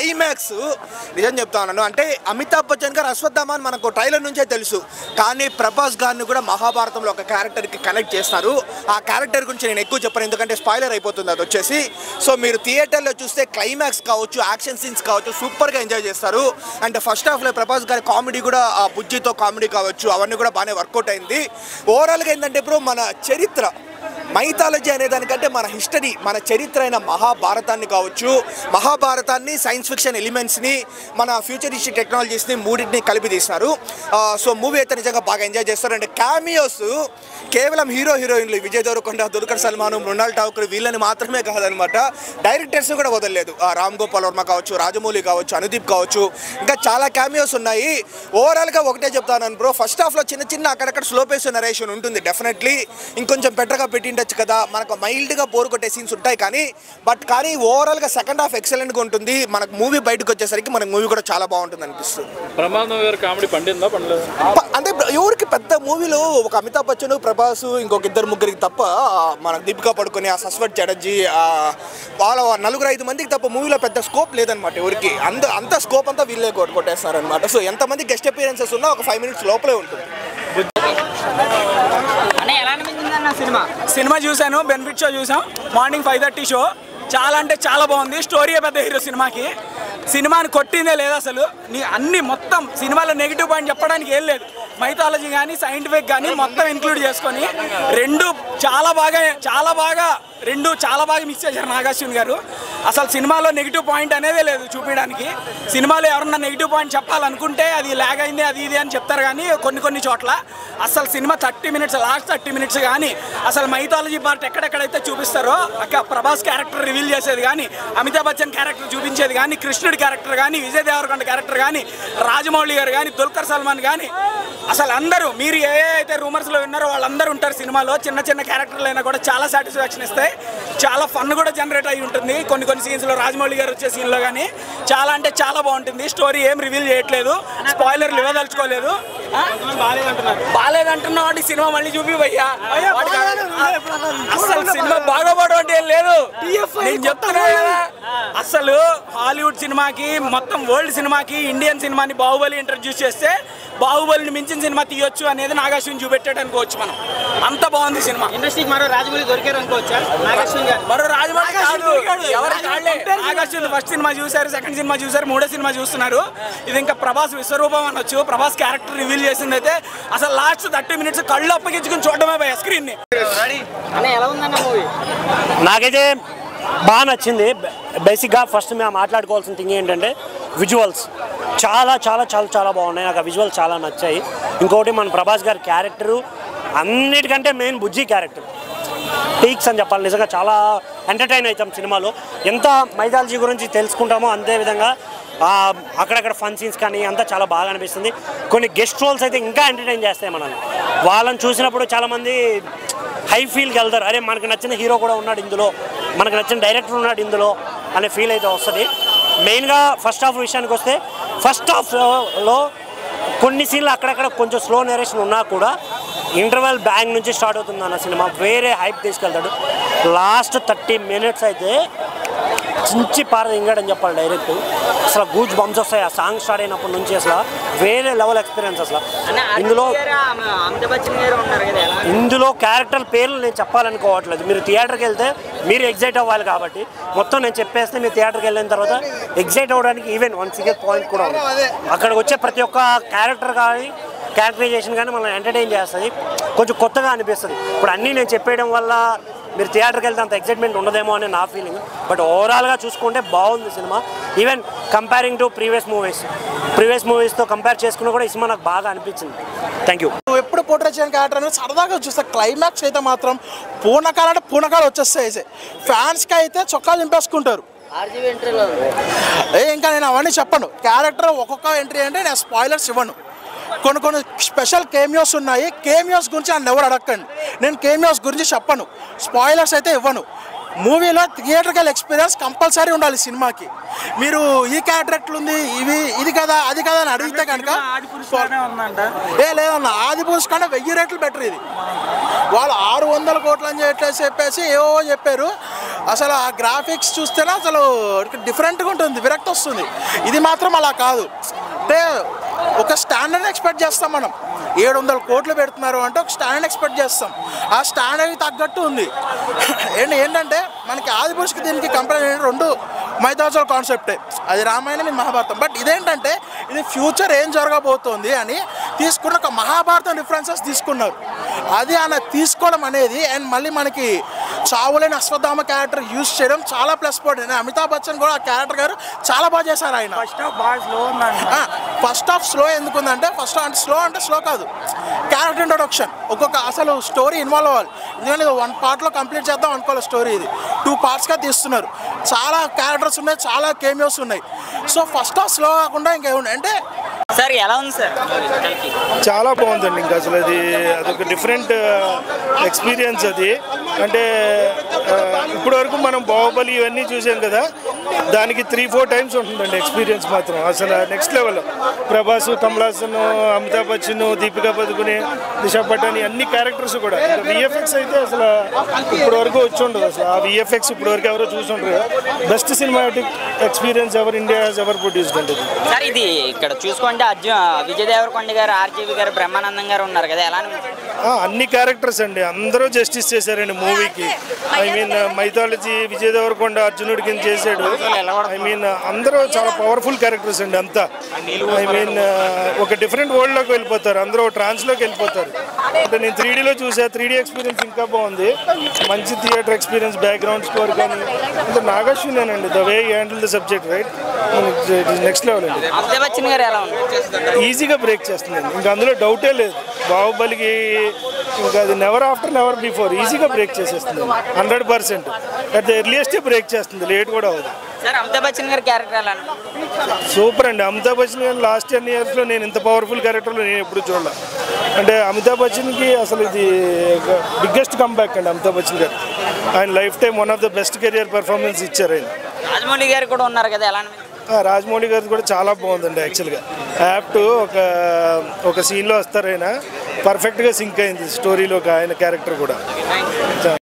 Climax నిజం చెప్తా ఉన్నాను అంటే అమితాబ్ బచ్చన్ గారు అశ్వత్థామ అని మనకు ట్రైలర్ నుంచే తెలుసు కానీ ప్రభాస్ గారిని కూడా మహాభారతంలో ఒక క్యారెక్టర్కి కనెక్ట్ చేస్తారు ఆ క్యారెక్టర్ గురించి నేను ఎక్కువ చెప్పను ఎందుకంటే స్పాయిలర్ అయిపోతుంది అది వచ్చేసి సో మీరు థియేటర్లో చూస్తే క్లైమాక్స్ కావచ్చు యాక్షన్ సీన్స్ కావచ్చు సూపర్గా ఎంజాయ్ చేస్తారు అండ్ ఫస్ట్ హాఫ్లో ప్రభాస్ గారి కామెడీ కూడా ఆ బుజ్జితో కామెడీ కావచ్చు అవన్నీ కూడా బాగానే వర్కౌట్ అయింది ఓవరాల్గా ఏంటంటే బ్రో మన చరిత్ర మైథాలజీ అనే దానికంటే మన హిస్టరీ మన చరిత్ర అయిన మహాభారతాన్ని కావచ్చు మహాభారతాన్ని సైన్స్ ఫిక్షన్ ఎలిమెంట్స్ని మన ఫ్యూచరిస్టిక్ టెక్నాలజీస్ని మూడింటిని కలిపి తీసినారు ఆ, సో మూవీ అయితే నిజంగా బాగా ఎంజాయ్ చేస్తారు అండ్ క్యామియోస్ కేవలం హీరో హీరోయిన్లు విజయ్ దేవరకొండ దుల్కర్ సల్మాన్ మృణాల్ ఠాకూర్ వీళ్ళని మాత్రమే కాదనమాట డైరెక్టర్స్ కూడా వదలలేదు ఆ, రామ్ గోపాల్ వర్మ కావచ్చు రాజమౌళి కావచ్చు అనుదీప్ కావచ్చు ఇంకా చాలా క్యామియోస్ ఉన్నాయి ఓవరాల్గా ఒకటే చెప్తాను బ్రో ఫస్ట్ హాఫ్లో చిన్న చిన్న అక్కడక్కడ స్లో పేస్ నరేషన్ ఉంటుంది డెఫినెట్లీ ఇంకొంచెం బెటర్గా పెట్టిండొచ్చు కదా మనకు మైల్డ్గా బోర్ కొట్టే సీన్స్ ఉంటాయి కానీ బట్ కానీ ఓవరాల్గా సెకండ్ హాఫ్ ఎక్సలెంట్గా ఉంటుంది మనకు మూవీ బయటకు వచ్చేసరికి మనకు మూవీ కూడా చాలా బాగుంటుంది అనిపిస్తుంది ప్రమాదం గారు కామెడీ పండిందా పండలేదు ప- అంటే ఎవరికి పెద్ద మూవీలో ఒక అమితాబ్ బచ్చన్ ప్రభాస్ ఇంకొక ఇద్దరు ముగ్గురికి తప్ప ఆ, మన దీపికా పడుకొని ఆ సస్వత్ చటర్జీ ఆ, వాళ్ళ నలుగురు ఐదు మందికి తప్ప మూవీలో పెద్ద స్కోప్ లేదనమాట ఎవరికి అంత అంత స్కోప్ అంతా వీళ్ళే కొట్టు కొట్టేస్తారనమాట సో ఎంతమంది గెస్ట్ అపియరెన్సెస్ ఉన్నా ఒక ఫైవ్ మినిట్స్ లోపలే ఉంటుంది అన్న ఎలా అనిపించింది అన్న సినిమా సినిమా చూశాను బెనిఫిట్ షో చూసాం మార్నింగ్ ఫైవ్ థర్టీ షో చాలా అంటే చాలా బాగుంది స్టోరీ పెద్ద హీరో సినిమాకి సినిమాని కొట్టిందే లేదు అసలు నీ అన్ని మొత్తం సినిమాలో నెగిటివ్ పాయింట్ చెప్పడానికి ఏం లేదు మైథాలజీ కానీ సైంటిఫిక్ కానీ మొత్తం ఇంక్లూడ్ చేసుకొని రెండు చాలా బాగా చాలా బాగా రెండు చాలా బాగా మిక్స్ చేశారు నాగార్జున గారు అసలు సినిమాలో నెగిటివ్ పాయింట్ అనేదే లేదు చూపించడానికి సినిమాలో ఎవరన్నా నెగిటివ్ పాయింట్ చెప్పాలనుకుంటే అది లాగ్ అయింది అది ఇది అని చెప్తారు కానీ కొన్ని కొన్ని చోట్ల అసలు సినిమా thirty minutes last thirty minutes కానీ అసలు మైథాలజీ పార్ట్ ఎక్కడెక్కడైతే చూపిస్తారో అక్కడ ప్రభాస్ క్యారెక్టర్ రివీల్ చేసేది కానీ అమితాబ్ బచ్చన్ క్యారెక్టర్ చూపించేది కానీ కృష్ణుడి క్యారెక్టర్ కానీ విజయ్ దేవరకొండ క్యారెక్టర్ కానీ రాజమౌళి గారు కానీ దుల్కర్ సల్మాన్ కానీ అసలు అందరూ మీరు ఏ ఏ అయితే రూమర్స్లో విన్నారో వాళ్ళందరూ ఉంటారు సినిమాలో చిన్న చిన్న క్యారెక్టర్లు అయినా కూడా చాలా సాటిస్ఫాక్షన్ ఇస్తాయి చాలా ఫన్ కూడా జనరేట్ అయి ఉంటుంది కొన్ని కొన్ని సీన్స్లో రాజమౌళి గారు వచ్చే సీన్లో కానీ చాలా అంటే చాలా బాగుంటుంది స్టోరీ ఏం రివీల్ చేయట్లేదు స్పాయిలర్లు ఇవ్వదలుచుకోలేదు ఆ? బాలేదంటున్నావు అంటే సినిమా మళ్ళీ చూపి భయ్యా వాడికి అసలు సినిమా బాగోపడం అంటే ఏం లేదు నేను చెప్తున్నా కదా అసలు హాలీవుడ్ సినిమాకి మొత్తం వరల్డ్ సినిమాకి ఇండియన్ సినిమాని బాహుబలి ఇంట్రడ్యూస్ చేస్తే బాహుబలిని మించిన సినిమా తీయొచ్చు అనేది నాగార్జున చూపెట్టాడు అనుకోవచ్చు మనం అంత బాగుంది సినిమా ఇండస్ట్రీకి మరో రాజమౌళి దొరికారు అనుకోవచ్చా నాగార్జున గారు మరో రాజమౌళి కాదు ఎవరు కాళ్ళే నాగార్జున ఫస్ట్ సినిమా చూశారు సెకండ్ సినిమా చూశారు మూడో సినిమా చూస్తున్నారు ఇది ఇంకా ప్రభాస్ విశ్వరూపం అనొచ్చు ప్రభాస్ క్యారెక్టర్ రివీల్ చేసింది అయితే అసలు లాస్ట్ థర్టీ మినిట్స్ కళ్ళు అప్పగించుకుని చూడడమే భయ స్క్రీన్ ని అన్న ఎలా ఉందన్న మూవీ నాకైతే బాగా నచ్చింది బేసిక్గా ఫస్ట్ మేము మాట్లాడుకోవాల్సిన థింగ్ ఏంటంటే విజువల్స్ చాలా చాలా చాలా చాలా బాగున్నాయి నాకు ఆ విజువల్స్ చాలా నచ్చాయి ఇంకోటి మన ప్రభాస్ గారి క్యారెక్టరు అన్నిటికంటే మెయిన్ బుజ్జి క్యారెక్టర్ పీక్స్ అని చెప్పాలి నిజంగా చాలా ఎంటర్టైన్ అవుతాం సినిమాలో ఎంత మైథాలజీ గురించి తెలుసుకుంటామో అంతే విధంగా ఆ, అక్కడక్కడ ఫన్ సీన్స్ కానీ అంతా చాలా బాగా అనిపిస్తుంది కొన్ని గెస్ట్ రోల్స్ అయితే ఇంకా ఎంటర్టైన్ చేస్తాయి మనల్ని వాళ్ళని చూసినప్పుడు చాలామంది హై ఫీల్కి వెళ్తారు అరే మనకు నచ్చిన హీరో కూడా ఉన్నాడు ఇందులో మనకు నచ్చిన డైరెక్టర్ ఉన్నాడు ఇందులో అనే ఫీల్ అయితే వస్తుంది మెయిన్గా ఫస్ట్ హాఫ్ విషయానికి వస్తే ఫస్ట్ హాఫ్లో కొన్ని సీన్లు అక్కడక్కడ కొంచెం స్లో నెరేషన్ ఉన్నా కూడా ఇంటర్వెల్ బ్యాంగ్ నుంచి స్టార్ట్ అవుతుంది అన్న సినిమా వేరే హైప్ తీసుకెళ్తాడు లాస్ట్ థర్టీ మినిట్స్ అయితే చించి పార ఇంగాడని చెప్పాలి డైరెక్ట్ అసలు గూజ్ బంప్స్ వస్తాయి ఆ సాంగ్ స్టార్ట్ అయినప్పటి నుంచి అసలు వేరే లెవెల్ ఎక్స్పీరియన్స్ అసలు అన్న ఇందులో గారు, ఆమె అమితాబ్ బచ్చన్ గారు ఉన్నారు కదా ఎలా ఇందులో క్యారెక్టర్ పేర్లు నేను చెప్పాలనుకోవట్లేదు మీరు థియేటర్కి వెళ్తే మీరు ఎగ్జైట్ అవ్వాలి కాబట్టి మొత్తం నేను చెప్పేస్తే మీరు థియేటర్కి వెళ్ళిన తర్వాత ఎగ్జైట్ అవ్వడానికి ఈవెన్ వన్ సిగెట్ పాయింట్ కూడా ఉంది అక్కడికి వచ్చే ప్రతి ఒక్క క్యారెక్టర్ కానీ క్యారెక్టరైజేషన్ కానీ మనల్ని ఎంటర్టైన్ చేస్తుంది కొంచెం కొత్తగా అనిపిస్తుంది ఇప్పుడు అన్నీ నేను చెప్పేయడం వల్ల మీరు థియేటర్కి వెళ్తే అంత ఎగ్జైట్మెంట్ ఉండదేమో అని నా ఫీలింగ్ బట్ ఓవరాల్గా చూసుకుంటే బాగుంది సినిమా even comparing to previous movies previous మూవీస్తో కంపేర్ చేసుకున్నా కూడా ఈ సినిమా నాకు బాగా అనిపించింది థ్యాంక్ యూ నువ్వు ఎప్పుడు పోట్రేట్ చేయని క్యారెక్టర్ అనేది సరదాగా చూస్తా క్లైమాక్స్ అయితే మాత్రం పూర్ణకాలు అంటే పూర్ణకాలు వచ్చేస్తాయి ఫ్యాన్స్కి అయితే చొక్కాలు నింపేసుకుంటారు ఆర్జీవీ ఎంట్రీలో ఏ ఇంకా నేను అవన్నీ చెప్పను క్యారెక్టర్ ఒక్కొక్క ఎంట్రీ అంటే నేను స్పాయిలర్స్ ఇవ్వను కొన్ని కొన్ని స్పెషల్ కేమియోస్ ఉన్నాయి కేమియోస్ గురించి నన్ను ఎవరు అడగండి నేను కేమియోస్ గురించి చెప్పను స్పాయిలర్స్ అయితే ఇవ్వను మూవీలో థియేటర్కల్ ఎక్స్పీరియన్స్ కంపల్సరీ ఉండాలి సినిమాకి మీరు ఈ క్యారెక్టర్ ఎట్లుంది ఇవి ఇది కదా అది కదా అని అడిగితే కనుక ఏ లేదన్న ఆది పురుష్ కన్నా వెయ్యి రెట్లు బెటర్ ఇది వాళ్ళు ఆరు వందల కోట్లు అని చెప్పేసి చెప్పేసి ఏవో చెప్పారు అసలు ఆ గ్రాఫిక్స్ చూస్తేనే అసలు డిఫరెంట్గా ఉంటుంది విరక్తి వస్తుంది ఇది మాత్రం అలా కాదు అంటే ఒక స్టాండర్డ్ ఎక్స్పెక్ట్ చేస్తాం మనం ఏడు వందల కోట్లు పెడుతున్నారు అంటే ఒక స్టాండర్డ్ ఎక్స్పెక్ట్ చేస్తాం ఆ స్టాండర్డ్కి తగ్గట్టు ఉంది ఏంటి ఏంటంటే మనకి ఆదిపురుషుకి దీనికి కంపేర్ రెండు మైథాలజికల్ కాన్సెప్టే అది రామాయణం ఇది మహాభారతం బట్ ఇదేంటంటే ఇది ఫ్యూచర్ ఏం జరగబోతోంది అని తీసుకున్న ఒక మహాభారతం రిఫరెన్సెస్ తీసుకున్నారు అది ఆయన తీసుకోవడం అనేది అండ్ మళ్ళీ మనకి చావులేని అశ్వత్థామ క్యారెక్టర్ యూజ్ చేయడం చాలా ప్లస్ పాయింట్ అండి అమితాబ్ బచ్చన్ కూడా ఆ క్యారెక్టర్ గారు చాలా బాగా చేశారు ఆయన ఫస్ట్ హాఫ్ స్లో ఎందుకు ఉందంటే ఫస్ట్ అంటే స్లో అంటే స్లో కాదు క్యారెక్టర్ ఇంట్రొడక్షన్ ఒక్కొక్క అసలు స్టోరీ ఇన్వాల్వ్ అవ్వాలి ఎందుకంటే ఇది వన్ పార్ట్లో కంప్లీట్ చేద్దాం అనుకోవాలి స్టోరీ ఇది టూ పార్ట్స్గా తీస్తున్నారు చాలా క్యారెక్టర్స్ ఉన్నాయి చాలా కేమియోస్ ఉన్నాయి సో ఫస్ట్ హాఫ్ స్లో కాకుండా ఇంకేమున్నాయి అంటే సార్ ఎలా ఉంది సార్ చాలా బాగుందండి ఇంకా అసలు అది అదొక డిఫరెంట్ ఎక్స్పీరియన్స్ అది అంటే ఆ, ఇప్పటి వరకు మనం బాహుబలి ఇవన్నీ చూసాం కదా దానికి త్రీ ఫోర్ టైమ్స్ ఉంటుందండి ఎక్స్పీరియన్స్ మాత్రం అసలు నెక్స్ట్ లెవెల్ ప్రభాస్ కమల్ హాసన్ అమితాబ్ బచ్చన్ దీపికా పదుకుని దిశా పటాని అన్ని క్యారెక్టర్స్ కూడా విఎఫ్ఎక్స్ అయితే అసలు ఇప్పటి వరకు వచ్చి ఉండదు అసలు ఆ విఎఫ్ఎక్స్ ఇప్పటి వరకు ఎవరో చూసి ఉండరు best cinematic experience ever India ever produced అండి ఇది సార్ ఇది ఇక్కడ చూసుకుంటే అర్జున్ విజయ్ దేవరకొండ గారు ఆర్జీవి గారు బ్రహ్మానందం గారు ఉన్నారు కదా ఎలా అనిపించింది? ఆ, అన్ని క్యారెక్టర్స్ అండి అందరూ జస్టిస్ చేశారండి మూవీకి I mean mythology Vijay Devarakonda అర్జునుడి కింద చేశాడు ఐ మీన్ అందరూ చాలా పవర్ఫుల్ క్యారెక్టర్స్ అండి అంతా ఐ మీన్ ఒక డిఫరెంట్ వరల్డ్లోకి వెళ్ళిపోతారు అందరూ ట్రాన్స్లోకి వెళ్ళిపోతారు అంటే నేను త్రీ డీలో చూసా త్రీ డీ ఎక్స్పీరియన్స్ ఇంకా బాగుంది మంచి థియేటర్ ఎక్స్పీరియన్స్ బ్యాక్గ్రౌండ్ స్కోర్ కానీ అంటే నాగశ్వినేనండి the way handle the subject right next level అండి అమితాబ్ బచ్చన్ గారు ఎలా ఉంది ఈజీగా బ్రేక్ చేస్తుందండి ఇంకా అందులో డౌటే లేదు బాహుబలికి ఇంకా అది నెవర్ ఆఫ్టర్ నెవర్ బిఫోర్ ఈజీగా బ్రేక్ చేసేస్తుంది హండ్రెడ్ పర్సెంట్ అట్ ద ఎర్లియస్టే బ్రేక్ చేస్తుంది లేట్ కూడా అవ్వదు సార్ అమితాబ్ బచ్చన్ గారి క్యారెక్టర్ ఎలా అనిపించింది? సూపర్ అండి అమితాబ్ బచ్చన్ గారు లాస్ట్ టెన్ ఇయర్స్లో నేను ఇంత పవర్ఫుల్ క్యారెక్టర్లో నేను ఎప్పుడు చూడలే అంటే అమితాబ్ బచ్చన్కి అసలు ఇది బిగ్గెస్ట్ కంబ్యాక్ అండి అమితాబ్ బచ్చన్ గారు ఆయన life time one of the best career performance ఇచ్చారు ఆయన రాజమౌళి గారు కూడా ఉన్నారు కదా ఎలా అనిపించింది? ఆ, రాజమౌళి గారిది కూడా చాలా బాగుందండి యాక్చువల్గా యాప్ట్ ఒక ఒక సీన్లో వస్తారు ఆయన పర్ఫెక్ట్గా సింక్ అయింది స్టోరీలోకి ఆయన క్యారెక్టర్ కూడా